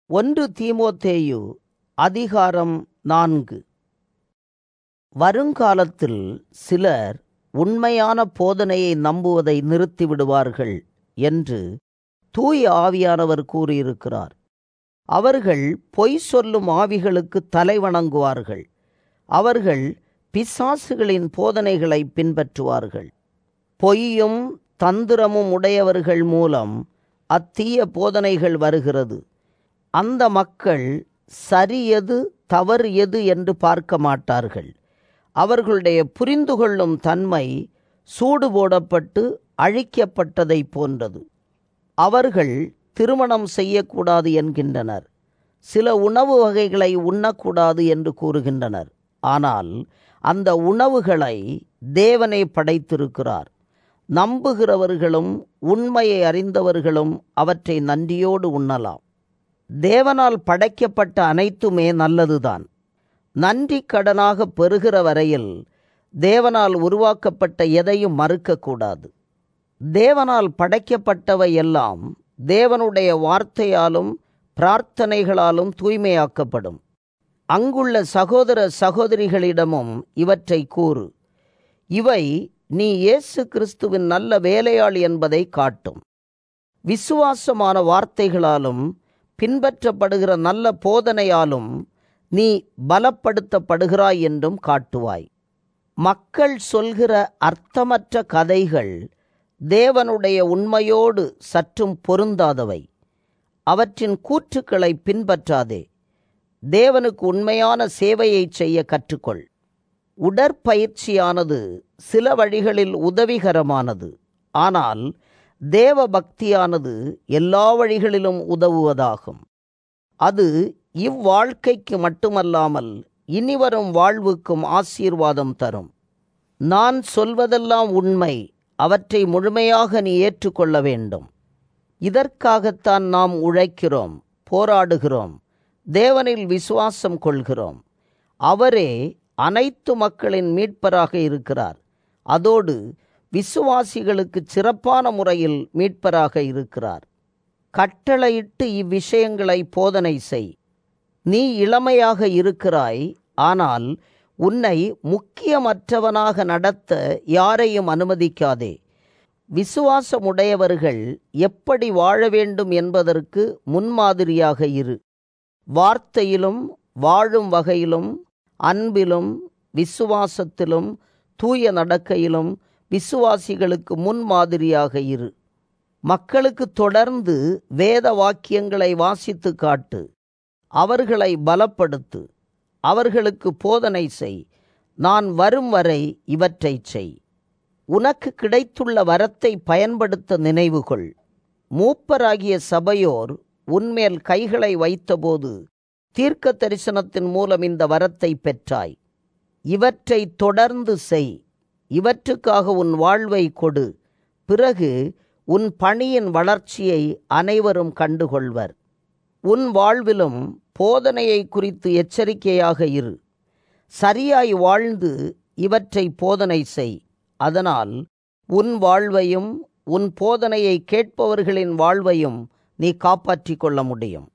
ஒன்று தீமோத்தேயு அதிகாரம் நான்கு வருங்காலத்தில் சிலர் உண்மையான போதனையை நம்புவதை நிறுத்திவிடுவார்கள் என்று தூய ஆவியானவர் கூறியிருக்கிறார் அவர்கள் பொய் சொல்லும் ஆவிகளுக்கு தலை வணங்குவார்கள் அவர்கள் பிசாசுகளின் போதனைகளை பின்பற்றுவார்கள் பொய்யும் தந்திரமும் உடையவர்கள் மூலம் அத்தீய போதனைகள் வருகிறது அந்த மக்கள் சரி எது தவறு எது என்று பார்க்க மாட்டார்கள் அவர்களுடைய புரிந்து கொள்ளும் தன்மை சூடு போடப்பட்டு அழிக்கப்பட்டதை போன்றது அவர்கள் திருமணம் செய்யக்கூடாது என்கின்றனர் சில உணவு வகைகளை உண்ணக்கூடாது என்று கூறுகின்றனர் ஆனால் அந்த உணவுகளை தேவனே படைத்திருக்கிறார் நம்புகிறவர்களும் உண்மையை அறிந்தவர்களும் அவற்றை நன்றியோடு உண்ணலாம் தேவனால் படைக்கப்பட்ட அனைத்துமே நல்லதுதான் நன்றி கடனாக பெறுகிற வரையில் தேவனால் உருவாக்கப்பட்ட எதையும் மறுக்கக்கூடாது தேவனால் படைக்கப்பட்டவை எல்லாம் தேவனுடைய வார்த்தையாலும் பிரார்த்தனைகளாலும் தூய்மையாக்கப்படும் அங்குள்ள சகோதர சகோதரிகளிடமும் இவற்றை கூறு இவை நீ இயேசு கிறிஸ்துவின் நல்ல வேலையாள் என்பதை காட்டும் விசுவாசமான வார்த்தைகளாலும் பின்பற்றப்படுகிற நல்ல போதனையாலும் நீ பலப்படுத்தப்படுகிறாய் என்றும் காட்டுவாய் மக்கள் சொல்கிற அர்த்தமற்ற கதைகள் தேவனுடைய உண்மையோடு சற்றும் பொருந்தாதவை அவற்றின் கூற்றுக்களை பின்பற்றாதே தேவனுக்கு உண்மையான சேவையை செய்ய கற்றுக்கொள் உடற்பயிற்சியானது சில வழிகளில் உதவிகரமானது ஆனால் தேவ பக்தியானது எல்லா வழிகளிலும் உதவுவதாகும் அது இவ்வாழ்க்கைக்கு மட்டுமல்லாமல் இனிவரும் வாழ்வுக்கும் ஆசீர்வாதம் தரும் நான் சொல்வதெல்லாம் உண்மை அவற்றை முழுமையாக நீ ஏற்றுக்கொள்ள வேண்டும் இதற்காகத்தான் நாம் உழைக்கிறோம் போராடுகிறோம் தேவனில் விசுவாசம் கொள்கிறோம் அவரே அனைத்து மக்களின் மீட்பராக இருக்கிறார் அதோடு விசுவாசிகளுக்கு சிறப்பான முறையில் மீட்பராக இருக்கிறார் கட்டளையிட்டு இவ்விஷயங்களை போதனை செய் நீ இளமையாக இருக்கிறாய் ஆனால் உன்னை முக்கியமற்றவனாக நடத்த யாரையும் அனுமதிக்காதே விசுவாசமுடையவர்கள் எப்படி வாழ வேண்டும் என்பதற்கு முன்மாதிரியாக இரு வார்த்தையிலும் வாழும் வகையிலும் அன்பிலும் விசுவாசத்திலும் தூய நடக்கையிலும் விசுவாசிகளுக்கு முன்மாதிரியாக இரு மக்களுக்கு தொடர்ந்து வேத வாக்கியங்களை வாசித்து காட்டு அவர்களை பலப்படுத்து அவர்களுக்கு போதனை செய் நான் வரும் வரை இவற்றை செய் உனக்கு கிடைத்துள்ள வரத்தை பயன்படுத்த நினைவுகொள் மூப்பராகிய சபையோர் உன்மேல் கைகளை வைத்தபோது தீர்க்க தரிசனத்தின் மூலம் இந்த வரத்தை பெற்றாய் இவற்றை தொடர்ந்து செய் இவற்றுக்காக உன் வாழ்வை கொடு பிறகு உன் பணியின் வளர்ச்சியை அனைவரும் கண்டுகொள்வர் உன் வாழ்விலும் போதனையை குறித்து எச்சரிக்கையாக இரு சரியாய் வாழ்ந்து இவற்றை போதனை செய் அதனால் உன் வாழ்வையும் உன் போதனையை கேட்பவர்களின் வாழ்வையும் நீ காப்பாற்றிக் கொள்ள முடியும்